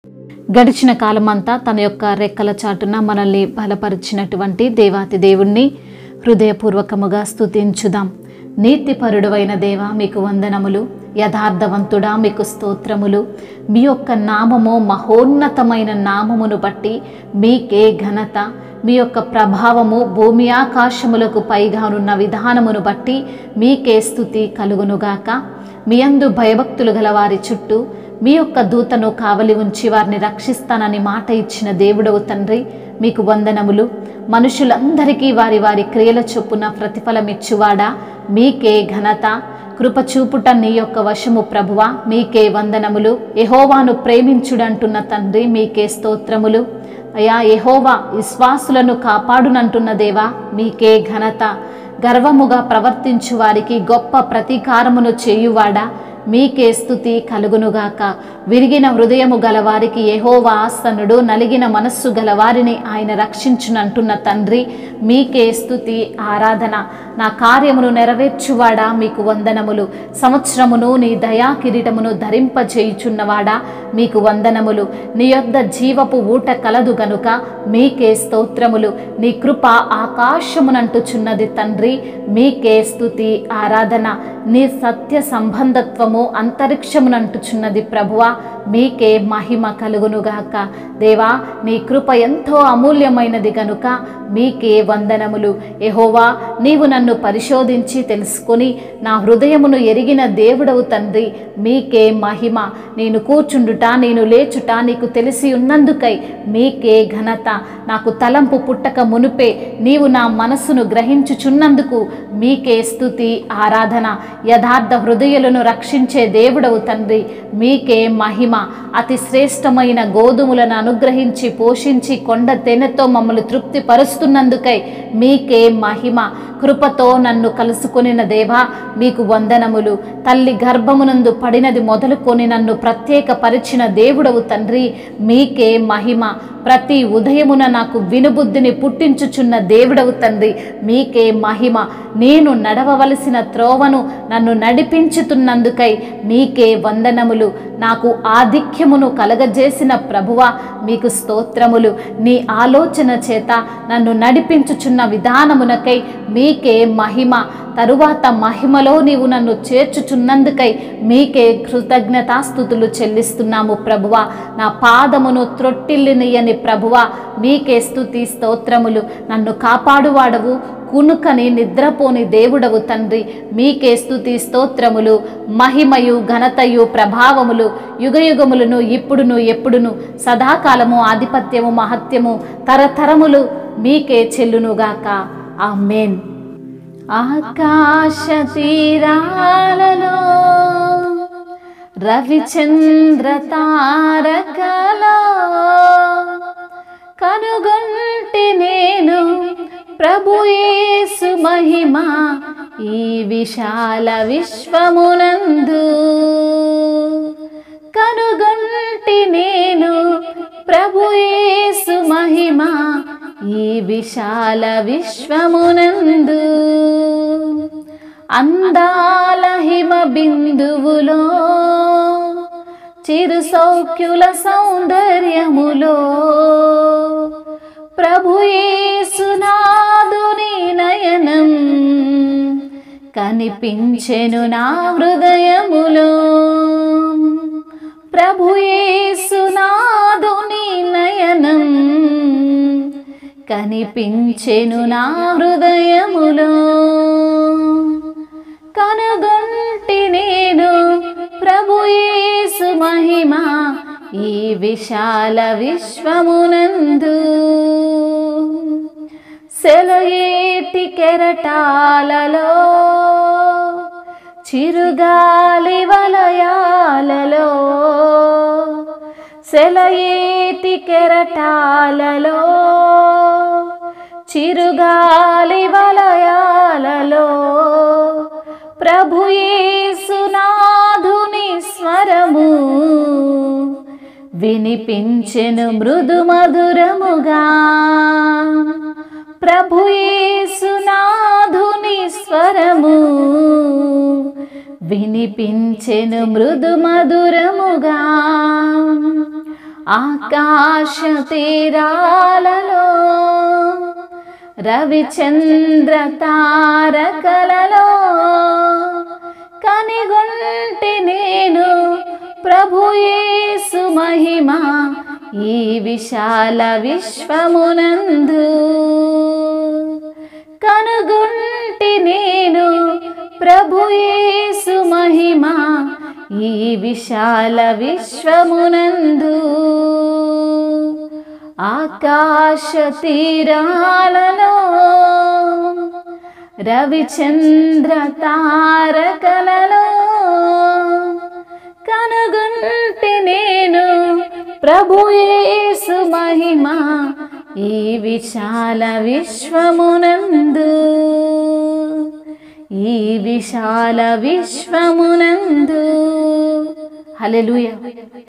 గడిచిన కాలమంతా తన యొక్క రెక్కల చాటున మనల్ని బలపరిచినటువంటి దేవాతి దేవుణ్ణి హృదయపూర్వకముగా స్తుతించుదాం నీతిపరుడువైన దేవ మీకు వందనములు యథార్థవంతుడా మీకు స్తోత్రములు మీ యొక్క నామము మహోన్నతమైన నామమును బట్టి మీకే ఘనత మీ యొక్క ప్రభావము భూమి ఆకాశములకు పైగానున్న విధానమును బట్టి మీకే స్థుతి కలుగునుగాక మీ అందు భయభక్తులు గల వారి చుట్టూ మీ యొక్క దూతను కావలి ఉంచి వారిని రక్షిస్తానని మాట ఇచ్చిన దేవుడవు తండ్రి మీకు వందనములు మనుషులందరికీ వారి వారి క్రియల చొప్పున ప్రతిఫలమిచ్చువాడా మీకే ఘనత కృప చూపుట నీ యొక్క వశము ప్రభువ మీకే వందనములు యహోవాను ప్రేమించుడంటున్న తండ్రి మీకే స్తోత్రములు అయా యహోవా విశ్వాసులను కాపాడునంటున్న దేవా మీకే ఘనత గర్వముగా ప్రవర్తించు వారికి గొప్ప ప్రతీకారమును చేయువాడా మీకే స్థుతి కలుగునుగాక విరిగిన హృదయము గలవారికి యెహోవా ఆసనుడు నలిగిన మనస్సు గలవారిని ఆయన రక్షించునంటున్న తండ్రి మీకే స్థుతి ఆరాధన నా కార్యమును నెరవేర్చువాడా మీకు వందనములు సంవత్సరమును నీ దయా కిరీటమును ధరింపజేయుచున్నవాడా మీకు వందనములు నీ యొద్ద జీవపు ఊట కలదు గనుక మీకే స్తోత్రములు నీ కృప ఆకాశమునంటుచున్నది తండ్రి మీకే స్థుతి ఆరాధన నీ సత్య సంబంధత్వము అంతరిక్షమునంటుచున్నది ప్రభువా మీకే మహిమ కలుగునుగాక దేవా నీ కృప ఎంతో అమూల్యమైనది గనుక మీకే వందనములు ఎహోవా నీవు నన్ను పరిశోధించి తెలుసుకొని నా హృదయమును ఎరిగిన దేవుడవు తండ్రి మీకే మహిమ నేను కూర్చుండుట నేను లేచుట నీకు తెలిసి ఉన్నందుకై మీకే ఘనత నాకు తలంపు పుట్టక మునుపే నీవు నా మనస్సును గ్రహించుచున్నందుకు మీకే స్థుతి ఆరాధన యథార్థ హృదయులను రక్షించే దేవుడవు తండ్రి మీకే మహిమ అతి శ్రేష్టమైన గోధుమలను అనుగ్రహించి పోషించి కొండ తేనెతో మమ్మల్ని తృప్తి పరుస్తున్నందుకై మీకే మహిమ కృపతో నన్ను కలుసుకొనిన దేవా మీకు వందనములు తల్లి గర్భమునందు పడినది మొదలుకొని నన్ను ప్రత్యేక పరిచిన దేవుడవు తండ్రి మీకే మహిమ ప్రతి ఉదయమున నాకు వినుబుద్ధిని పుట్టించుచున్న దేవుడవు తండ్రి మీకే మహిమ నేను నడవవలసిన త్రోవను నన్ను నడిపించుతున్నందుకై మీకే వందనములు నాకు ఆధిక్యమును కలగజేసిన ప్రభువ మీకు స్తోత్రములు నీ ఆలోచన చేత నన్ను నడిపించుచున్న విధానమునకై మీకే మహిమ తరువాత మహిమలో నీవు నన్ను చేర్చుచున్నందుకై మీకే కృతజ్ఞతాస్థుతులు చెల్లిస్తున్నాము ప్రభువ నా పాదమును త్రొట్టిల్లినయని ప్రభువ మీకే స్థుతి స్తోత్రములు నన్ను కాపాడువాడవు కునుకని నిద్రపోని దేవుడవు తండ్రి మీకే స్థుతి స్తోత్రములు మహిమయు ఘనతయు ప్రభావములు యుగయుగములను ఇప్పుడును ఎప్పుడును సదాకాలము ఆధిపత్యము మహత్యము తరతరములు మీకే చెల్లునుగాక ఆమెన్ ఆకాశ తీరాలలో రవిచంద్ర తారకలో కనుగొంటి నేను ప్రభుయేసు మహిమ ఈ విశాల విశ్వమునందు కనుగొంటి నేను ప్రభుయేసు మహిమ ఈ విశాల విశ్వమునందు అందాల హిమ బిందువులో చిరు సౌఖ్యుల సౌందర్యములో ప్రభుయేసునాదుని నయనం కనిపించెను నా హృదయములో ప్రభుయేసునాదుని నయనం కనిపించెను నా హృదయములో కనుగొంటి నేను ప్రభుయేసు మహిమ ఈ విశాల విశ్వమునందు సెలయేటి కెరటాలలో చిరుగాలి వలయాలలో సెలయేటి కెరటాలలో చిరుగాలి వలయాలలో ప్రభుయేసునాధుని స్వరము వినిపించెను మృదు మధురముగా ప్రభుయేసునాధుని స్వరము వినిపించెను మృదు మధురముగా ఆకాశ తీరాలలో రవిచంద్ర తారకలలో కనిగొంటి నేను ప్రభుయేసు మహిమ ఈ విశాల విశ్వమునందు కనుగొంటి నేను ప్రభుయేసు మహిమ ఈ విశాల విశ్వమునందు ఆకాశ తీరాలలో రవిచంద్ర తారకలలో కనుగొంటి నేను ప్రభుయేసు మహిమ ఈ విశాల విశ్వమునందు ఈ విశాల విశ్వమునందు హల్లెలూయా